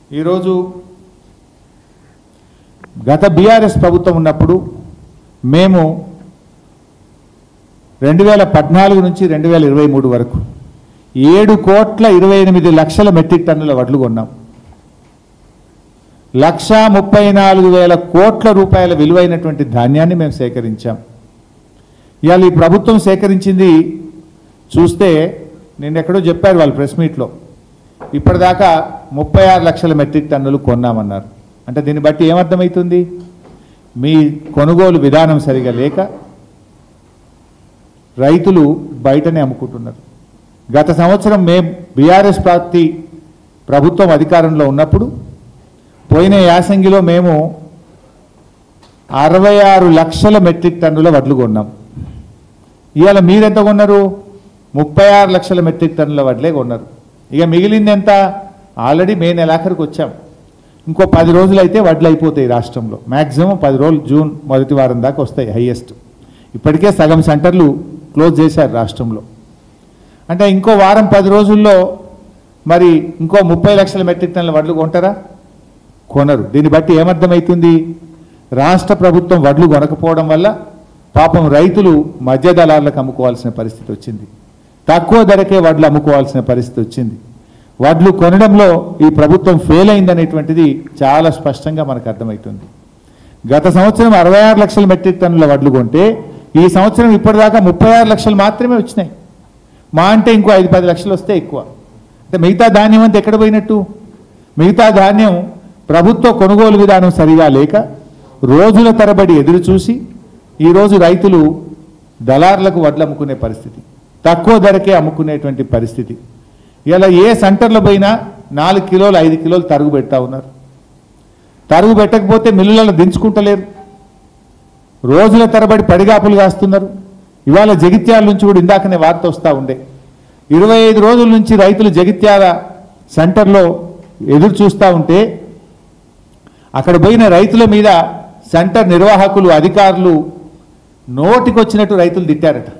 ఈరోజు గత బీఆర్ఎస్ ప్రభుత్వం ఉన్నప్పుడు మేము రెండు వేల పద్నాలుగు నుంచి రెండు వేల ఇరవై మూడు వరకు ఏడు కోట్ల ఇరవై ఎనిమిది లక్షల మెట్రిక్ టన్నుల వడ్లు కొన్నాం లక్షా ముప్పై నాలుగు వేల కోట్ల రూపాయల విలువైనటువంటి ధాన్యాన్ని మేము సేకరించాం ఇవాళ ఈ ప్రభుత్వం సేకరించింది చూస్తే నిన్న ఎక్కడో చెప్పారు వాళ్ళు ప్రెస్ మీట్లో ఇప్పటిదాకా ముప్పై ఆరు లక్షల మెట్రిక్ టన్నులు కొన్నామన్నారు అంటే దీన్ని బట్టి ఏమర్థమవుతుంది మీ కొనుగోలు విధానం సరిగా లేక రైతులు బయటనే అమ్ముకుంటున్నారు గత సంవత్సరం మేం బీఆర్ఎస్ పార్టీ ప్రభుత్వం అధికారంలో ఉన్నప్పుడు పోయిన యాసంగిలో మేము అరవై ఆరు లక్షల మెట్రిక్ టన్నుల వడ్లు కొన్నాం ఇవాళ మీరెంత కొన్నారు ముప్పై ఆరు లక్షల మెట్రిక్ టన్నుల వడ్లే కొన్నారు ఇక మిగిలింది ఎంత ఆల్రెడీ మే నెలాఖరికి వచ్చాం ఇంకో పది రోజులు అయితే వడ్లు అయిపోతాయి రాష్ట్రంలో మ్యాక్సిమం పది రోజులు జూన్ మొదటి వారం దాకా వస్తాయి హైయెస్ట్ ఇప్పటికే సగం సెంటర్లు క్లోజ్ చేశారు రాష్ట్రంలో అంటే ఇంకో వారం పది రోజుల్లో మరి ఇంకో ముప్పై లక్షల మెట్రిక్ టన్నుల వడ్లు కొంటారా కొనరు దీన్ని బట్టి ఏమర్థమవుతుంది రాష్ట్ర ప్రభుత్వం వడ్లు కొనకపోవడం వల్ల పాపం రైతులు మధ్య దళాలకు అమ్ముకోవాల్సిన పరిస్థితి వచ్చింది తక్కువ ధరకే వడ్లు అమ్ముకోవాల్సిన పరిస్థితి వచ్చింది వడ్లు కొనడంలో ఈ ప్రభుత్వం ఫెయిల్ అయిందనేటువంటిది చాలా స్పష్టంగా మనకు అర్థమవుతుంది గత సంవత్సరం అరవై ఆరు లక్షల మెట్రిక్ టన్నుల వడ్లు కొంటే ఈ సంవత్సరం ఇప్పటిదాకా ముప్పై ఆరు లక్షలు మాత్రమే వచ్చినాయి మా అంటే ఇంకో ఐదు పది లక్షలు వస్తే ఎక్కువ అంటే మిగతా ధాన్యం అంతా ఎక్కడ పోయినట్టు మిగతా ధాన్యం ప్రభుత్వ కొనుగోలు విధానం సరిగా లేక రోజుల తరబడి ఎదురు చూసి ఈరోజు రైతులు దళార్లకు వడ్లు అమ్ముకునే పరిస్థితి తక్కువ ధరకే అమ్ముకునేటువంటి పరిస్థితి ఇలా ఏ సెంటర్లో పోయినా నాలుగు కిలోలు ఐదు కిలోలు తరుగు పెడతా ఉన్నారు తరుగు పెట్టకపోతే మిల్లులలో దించుకుంటలేరు రోజుల తరబడి పడిగాపులు కాస్తున్నారు ఇవాళ జగిత్యాల నుంచి కూడా ఇందాకనే వార్త వస్తూ ఉండే ఇరవై ఐదు రోజుల నుంచి రైతులు జగిత్యాల సెంటర్లో ఎదురు చూస్తూ ఉంటే అక్కడ పోయిన రైతుల మీద సెంటర్ నిర్వాహకులు అధికారులు నోటికొచ్చినట్టు రైతులు తిట్టారట